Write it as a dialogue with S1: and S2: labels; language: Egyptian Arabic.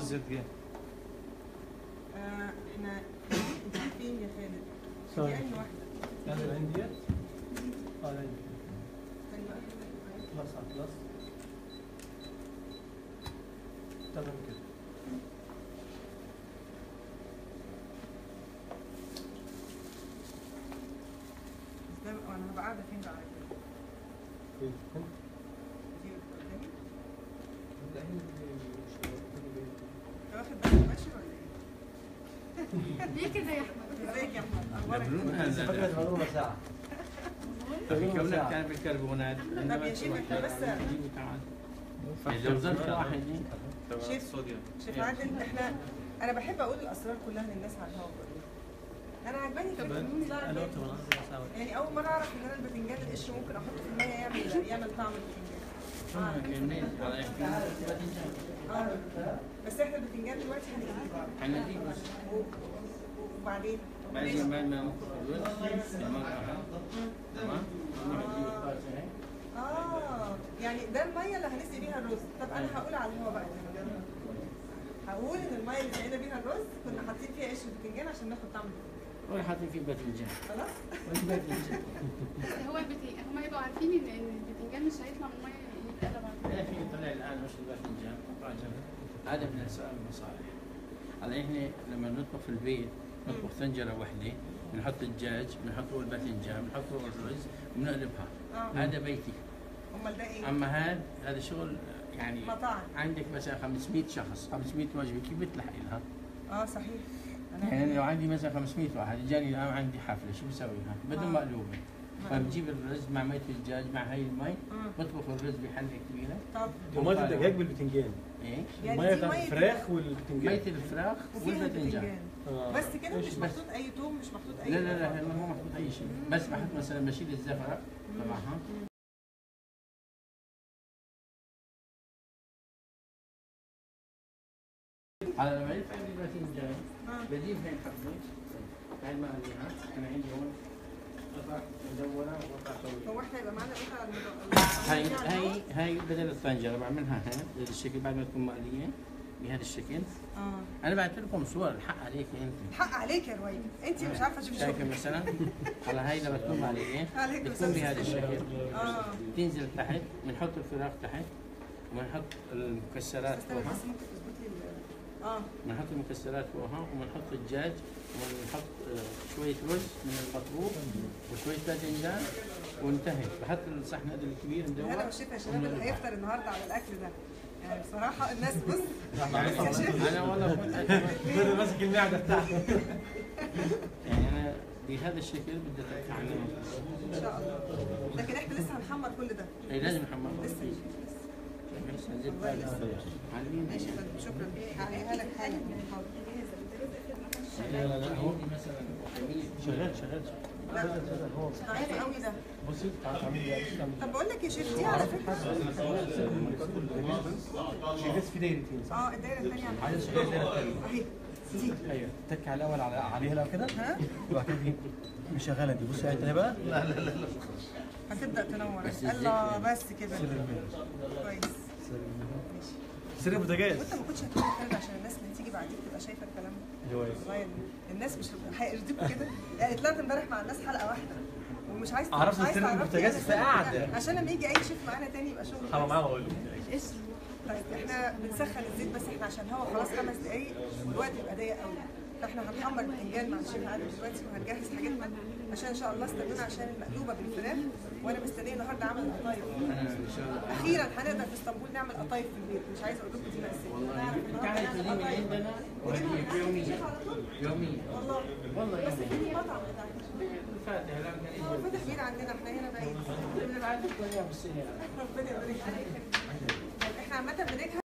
S1: الزيت جه
S2: آه، احنا انت فين يا خالد؟
S3: ثواني.
S2: دي أنهي واحدة؟
S3: يعني العين ديت اه العين
S2: أنهي واحدة؟
S3: بلس على بلس تمام كده
S2: بس ده انا هبقى قاعدة فين بقى على كده؟
S3: فين؟ هنا.
S2: دي قدامي؟
S3: العين مش
S2: انت واخد بالك ماشي ولا ايه؟
S4: ليه كده يا احمد؟
S2: ازيك يا احمد؟ اخبارك
S5: مبروك
S2: ايه؟
S3: لسه فاكر
S5: هذا
S3: ربع ساعة
S5: الكونات كان بالكربونات
S2: طب يا شيخ احنا بس
S5: لو زلت واحد
S2: شيف
S1: صوديوم
S2: شيف عادل احنا انا بحب اقول الاسرار كلها للناس على الهواء انا عجباني فكره ان
S3: انا
S2: أنا
S3: قلت بنظر ساعة
S2: يعني اول مره اعرف ان انا الباذنجان القشر ممكن احطه في الميه يعمل يعمل طعم الباذنجان اه اه بس احنا الباذنجان دلوقتي هنقليه و- وبعدين
S5: بعدين بعد ما الرز تمام
S2: اه يعني ده الميه اللي هنسقي بيها الرز طب انا هقول على الهوا بقى هقول ان الميه اللي سقينا بيها الرز كنا حاطين فيها قشر باذنجان عشان ناخد طعم الباذنجان
S5: ولا حاطين فيه باذنجان
S2: خلاص
S4: بس هو البتنجان هم يبقوا عارفين ان ان البتنجان مش هيطلع من الميه يتقلب على
S5: لا في طلع الان مش الباذنجان قطع جنب هذا من اسرار المصالح على احنا لما نطبخ في البيت نطبخ طنجره واحده بنحط الدجاج بنحط هو الباذنجان بنحط هو الرز وبنقلبها
S2: اه
S5: هذا بيتي
S2: امال ده ايه؟
S5: اما هذا هذا شغل يعني
S2: مطاعم
S5: عندك مثلا 500 شخص 500 وجبه كيف بتلحق لها؟
S2: اه صحيح
S5: يعني أنا لو عندي مثلا 500 واحد جاني الان عندي حفله شو بسويها؟ بدون
S2: آه.
S5: مقلوبه فبجيب الرز مع مية الدجاج مع هاي المي
S2: مم.
S5: بطبخ الرز بحله كبيره
S2: طب
S3: ومية الدجاج بالبتنجان
S5: ايه
S2: يعني
S3: المية
S2: دي
S3: بتاعت
S2: مية
S3: الفراخ
S5: مية
S3: والبتنجان
S5: الفراخ
S2: وفيها
S5: والباذنجان
S2: الباذنجان
S3: آه.
S2: بس كده مش
S5: بس.
S2: محطوط اي توم مش محطوط اي
S5: لا لا لا هلا مو محطوط اي شيء بس بحط مثلا بشيل الزفره تبعها على لما يدفع لي الباذنجان
S2: آه.
S5: بجيب هاي الحبه هاي المقليها انا عندي هون قطع مدوره وقطع طويله
S2: هو احنا يبقى معانا قطع المد-
S5: هاي
S2: المدورة
S5: هاي هاي بدل الطنجره بعملها هيك بهذا الشكل بعد ما تكون مقليه بهذا الشكل
S2: اه
S5: انا بعت لكم صور الحق عليك انت
S2: الحق عليك يا رويد انت مش عارفه تشوفي
S5: شايفه
S2: شغلك
S5: مثلا على هاي لما تكون مقليه
S2: عليك
S5: بتكون
S2: مسلسل.
S5: بهذا الشكل
S2: اه
S5: تنزل تحت بنحط الفراخ تحت وبنحط المكسرات
S2: استنى
S5: فوقها
S2: بس ممكن تظبط لي ال- اه
S5: بنحط المكسرات فوقها وبنحط الدجاج وبنحط آه، شوية رز من المطبوخ وشوية باذنجان وانتهى بحط الصحن هذا الكبير
S2: هلا
S5: مدور
S2: والشيف يا شباب اللي هيفطر النهارده على الاكل ده يعني بصراحه الناس بص
S5: يعني
S2: بص يا شيف
S5: انا والله كنت
S3: بدل ماسك المعدة بتاعته
S5: يعني انا بهذا الشكل بدي اتعلم
S2: ان شاء الله لكن احنا لسه هنحمر كل ده
S5: اي لازم نحمر
S2: لسه
S5: بس نزيد
S2: والله لسه.
S5: علميني
S2: ماشي يا فندم شكرا هعيها لك حالا حاضر.
S3: لا لا لا هو
S5: عندي مثلا
S3: شغال شغال
S2: لا ضعيف قوي ده
S3: بصي تعال تعملي ايه تعملي
S2: طب بقول لك يا شيف دي على فكره
S3: شيء بس في دايرتين صح؟
S2: اه الدايره الثانيه على
S3: عايز شويه دايره ثانيه
S2: اهي دي
S3: ايوه تك على الاول على عليها لو كده
S2: ها
S3: وبعد كده تجيب مشغله دي بصي هاي بقى لا لا لا
S2: هتبدا تنور
S5: بس
S2: الله
S5: الزيت
S2: بس كده
S3: سر المهنة
S2: كويس
S3: سر سر البوتاجاز
S2: وانت ما كنتش هتقول الكلام عشان الناس اللي تيجي بعديك تبقى شايفه الكلام ده
S3: هو ايه؟
S2: والله الناس مش هيرضيكوا كده يعني طلعت امبارح مع الناس حلقه واحده ومش عايز
S3: عرفت
S2: مش عايز
S3: سر
S2: تعرفني
S3: البوتاجاز
S2: أنا
S3: في
S2: سر
S3: قعدة.
S2: البوتاجاز. عشان لما يجي اي شيف معانا تاني يبقى شغل
S3: حرام
S2: كويس.
S3: معاه واقول له
S4: القشر
S2: طيب احنا بنسخن الزيت بس احنا عشان هو خلاص خمس دقايق والوقت يبقى ضيق قوي فاحنا هنحمر البتنجان مع الشيف عادل دلوقتي وهنجهز حاجتنا عشان ان شاء الله استنونا عشان المقلوبه بالفراخ وانا مستنيه النهارده اعمل قطايف
S5: انا ان شاء الله
S2: اخيرا هنقدر في اسطنبول نعمل قطايف في البيت مش عايزه اقول لكم دي مأساة
S5: والله
S2: نعرف
S5: انت
S2: النهاردة
S5: عارف
S2: نعمل
S5: تجيني
S2: قطايف.
S5: عندنا
S2: ونجيب
S5: وهجيب
S2: من
S5: يوميا
S2: الشيف على طول
S5: يوميا
S2: والله
S5: والله
S2: بس
S5: يوميا
S2: في مطعم بتاعنا
S5: الفاتحه لا كان
S2: هو فتح بير عندنا احنا هنا بعيد
S5: يجي بعد الدنيا بالسياره
S2: ربنا يبارك فيك. احنا عامة بنجهز